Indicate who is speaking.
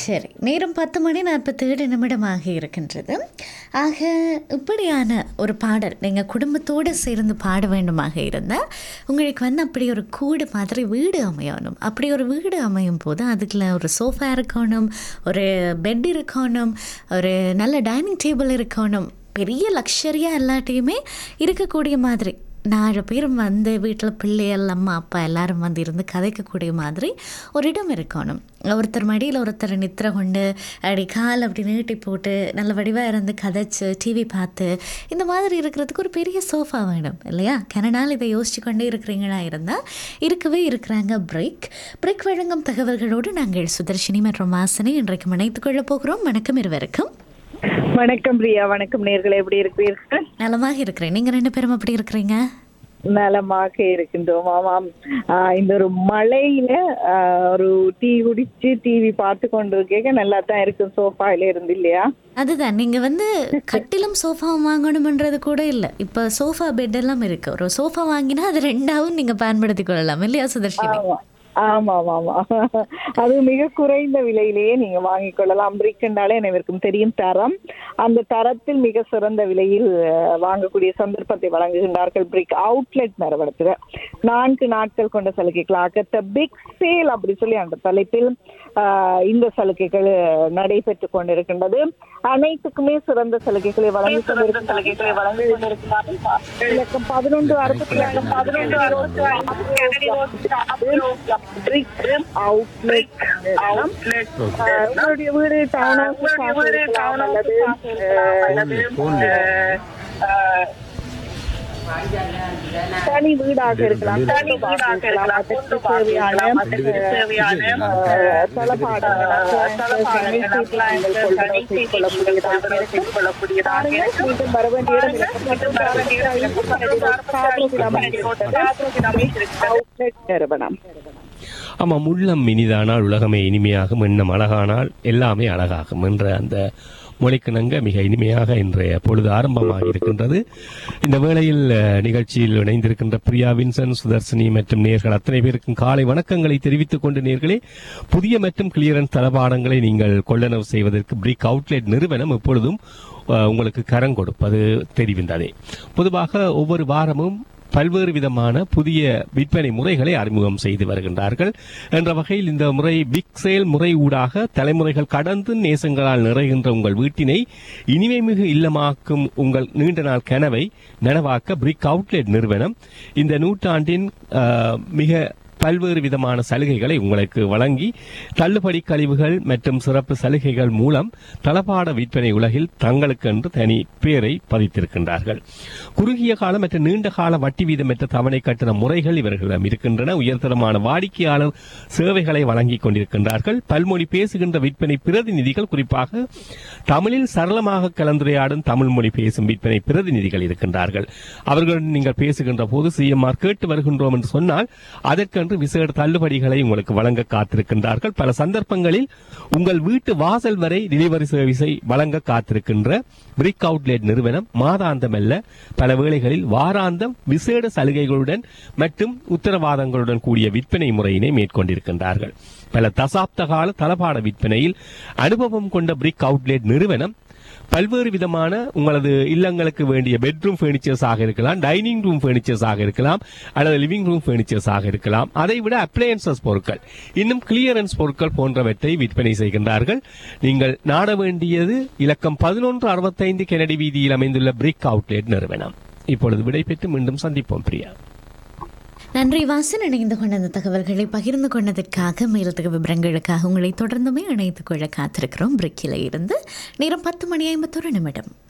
Speaker 1: சரி நேரம் பத்து மணி நாற்பத்தேழு நிமிடமாக இருக்கின்றது ஆக இப்படியான ஒரு பாடல் நீங்கள் குடும்பத்தோடு சேர்ந்து பாட வேண்டுமாக இருந்தால் உங்களுக்கு வந்து அப்படி ஒரு கூடு மாதிரி வீடு அமையணும் அப்படி ஒரு வீடு அமையும் போது அதுக்குள்ள ஒரு சோஃபா இருக்கணும் ஒரு பெட் இருக்கணும் ஒரு நல்ல டைனிங் டேபிள் இருக்கணும் பெரிய லக்ஸரியாக எல்லாட்டையுமே இருக்கக்கூடிய மாதிரி நாலு பேர் வந்து வீட்டில் பிள்ளைகள் அம்மா அப்பா எல்லாரும் வந்து இருந்து கதைக்கக்கூடிய மாதிரி ஒரு இடம் இருக்கணும் ஒருத்தர் மடியில் ஒருத்தர் நித்திர கொண்டு அப்படி கால் அப்படி நீட்டி போட்டு நல்ல வடிவாக இருந்து கதைச்சு டிவி பார்த்து இந்த மாதிரி இருக்கிறதுக்கு ஒரு பெரிய சோஃபா வேணும் இல்லையா கனடால் இதை யோசிச்சு கொண்டே இருக்கிறீங்களா இருந்தால் இருக்கவே இருக்கிறாங்க பிரேக் பிரேக் வழங்கும் தகவல்களோடு நாங்கள் சுதர்ஷினி மற்றும் வாசனை இன்றைக்கு இணைத்துக் கொள்ளப் போகிறோம் வணக்கம் இருவருக்கும்
Speaker 2: வணக்கம் பிரியா வணக்கம் நேர்களே எப்படி இருக்கிறீர்கள்
Speaker 1: நலமாக இருக்கிறேன் நீங்கள் ரெண்டு பேரும் எப்படி இருக்கிறீங்க
Speaker 2: நலமாக இருக்கின்றோம் ஆமாம் ஆஹ் இந்த ஒரு மழையில ஆஹ் ஒரு டீ குடிச்சு டிவி பார்த்து கொண்டு இருக்க நல்லா தான் இருக்கும் சோஃபாயில இருந்து இல்லையா
Speaker 1: அதுதான் நீங்க வந்து கட்டிலும் சோஃபாவும் வாங்கணுமன்றது கூட இல்லை இப்போ சோஃபா பெட் எல்லாம் இருக்கு ஒரு சோஃபா வாங்கினா அது ரெண்டாவும் நீங்க பயன்படுத்தி கொள்ளலாம் இல்லையா சுதர்ஷினி
Speaker 2: ஆமா ஆமா ஆமா ஆமா அது மிக குறைந்த விலையிலேயே நீங்க வாங்கிக் கொள்ளலாம் பிரிக் என்றாலே அனைவருக்கும் தெரியும் தரம் அந்த தரத்தில் மிக சிறந்த விலையில் அஹ், வாங்கக்கூடிய சந்தர்ப்பத்தை வழங்குகின்றார்கள் பிரிக் அவுட்லெட் நிறுவனத்தில் நான்கு நாட்கள் கொண்ட சலுகைகளாக பிக் சேல் அப்படி சொல்லி அந்த தலைப்பில் ஆஹ், இந்த சலுகைகள் நடைபெற்றுக் கொண்டிருக்கின்றது அனைத்துக்குமே சிறந்த சலுகைகளை வழங்கி கொண்டிருக்கும் சலுகைகளை வழங்கி கொண்டிருக்கிறார்கள் இலக்கம் பதினொன்று அறுபத்தி ஏழு பதினொன்று அவுட்லெட் அவுட்லெட் உங்களுடைய வீடு டவுன் ஹவுஸ் அல்லது அஹ், தனி வீடாக இருக்கலாம் தனி வீடாக இருக்கலாம் அதற்கு தேவையான தேவையான மீண்டும் வர வேண்டிய அவுட்லெட் நிறுவனம்
Speaker 3: ஆமாம் உள்ளம் இனிதானால் உலகமே இனிமையாகும் எண்ணம் அழகானால் எல்லாமே அழகாகும் என்ற அந்த மொழிக்கிணங்க மிக இனிமையாக இன்றைய பொழுது ஆரம்பமாக இருக்கின்றது இந்த வேளையில் அஹ், நிகழ்ச்சியில் இணைந்திருக்கின்ற பிரியா வின்சன் சுதர்சினி மற்றும் நேர்கள் அத்தனை பேருக்கும் காலை வணக்கங்களை தெரிவித்துக் கொண்டு நேர்களே புதிய மற்றும் கிளியரன்ஸ் தளபாடங்களை நீங்கள் கொள்ளளவு செய்வதற்கு பிரிக் அவுட்லெட் நிறுவனம் எப்பொழுதும் அஹ், உங்களுக்கு கரம் கொடுப்பது தெரிவிந்ததே பொதுவாக ஒவ்வொரு வாரமும் பல்வேறு விதமான புதிய விற்பனை முறைகளை அறிமுகம் செய்து வருகின்றார்கள் என்ற வகையில் இந்த முறை பிக் சேல் முறை ஊடாக தலைமுறைகள் கடந்து நேசங்களால் நிறைகின்ற உங்கள் வீட்டினை இனிமைமிகு இல்லமாக்கும் உங்கள் நீண்ட நாள் கனவை நனவாக்க பிரிக் அவுட்லெட் நிறுவனம் இந்த நூற்றாண்டின் அஹ், மிக பல்வேறு விதமான சலுகைகளை உங்களுக்கு வழங்கி தள்ளுபடி கழிவுகள் மற்றும் சிறப்பு சலுகைகள் மூலம் தளபாட விற்பனை உலகில் தங்களுக்கென்று தனி பேரை பதித்திருக்கின்றார்கள் குறுகிய கால மற்றும் நீண்ட கால வட்டி வீதமற்ற தவணை கட்டண முறைகள் இவர்களிடம் இருக்கின்றன உயர்தரமான வாடிக்கையாளர் சேவைகளை வழங்கிக் கொண்டிருக்கின்றார்கள் பல்மொழி பேசுகின்ற விற்பனை பிரதிநிதிகள் குறிப்பாக தமிழில் சரளமாக கலந்துரையாடும் தமிழ் மொழி பேசும் விற்பனை பிரதிநிதிகள் இருக்கின்றார்கள் அவர்களுடன் நீங்கள் பேசுகின்ற போது சிஎம்ஆர் கேட்டு வருகின்றோம் என்று சொன்னால் அதற்கென்று விசேட தள்ளுபடிகளை உங்களுக்கு வழங்க காத்திருக்கின்றார்கள் பல சந்தர்ப்பங்களில் உங்கள் வீட்டு வாசல் வரை டெலிவரி சர்வீஸை வழங்க காத்திருக்கின்ற பிரிக் அவுட்லெட் நிறுவனம் மாதாந்தம் அல்ல பல வேளைகளில் வாராந்தம் விசேட சலுகைகளுடன் மற்றும் உத்தரவாதங்களுடன் கூடிய விற்பனை முறையினை மேற்கொண்டிருக்கின்றார்கள் பல தசாப்த கால தளபாட விற்பனையில் அனுபவம் கொண்ட பிரிக் அவுட்லெட் நிறுவனம் பல்வேறு விதமான உங்களது இல்லங்களுக்கு வேண்டிய பெட்ரூம் ஃபர்னிச்சர்ஸ் ஆக இருக்கலாம் டைனிங் ரூம் ஃபர்னிச்சர்ஸ் ஆக இருக்கலாம் அல்லது லிவிங் ரூம் ஃபர்னிச்சர்ஸ் ஆக இருக்கலாம் அதை விட அப்ளையன்சஸ் பொருட்கள் இன்னும் கிளியரன்ஸ் பொருட்கள் போன்றவற்றை விற்பனை செய்கின்றார்கள் நீங்கள் நாட வேண்டியது இலக்கம் பதினொன்று அறுபத்தைந்து கெனடி வீதியில் அமைந்துள்ள பிரிக் அவுட்லெட் நிறுவனம் இப்பொழுது விடைபெற்று மீண்டும் சந்திப்போம் பிரியா
Speaker 1: நன்றி வாசன் இணைந்து கொண்ட அந்த தகவல்களை பகிர்ந்து கொண்டதற்காக மேலத்தக விவரங்களுக்காக உங்களை தொடர்ந்துமே இணைத்துக் கொள்ள காத்திருக்கிறோம் பிரிக்கில இருந்து நேரம் பத்து மணி ஐம்பத்தொரு நிமிடம்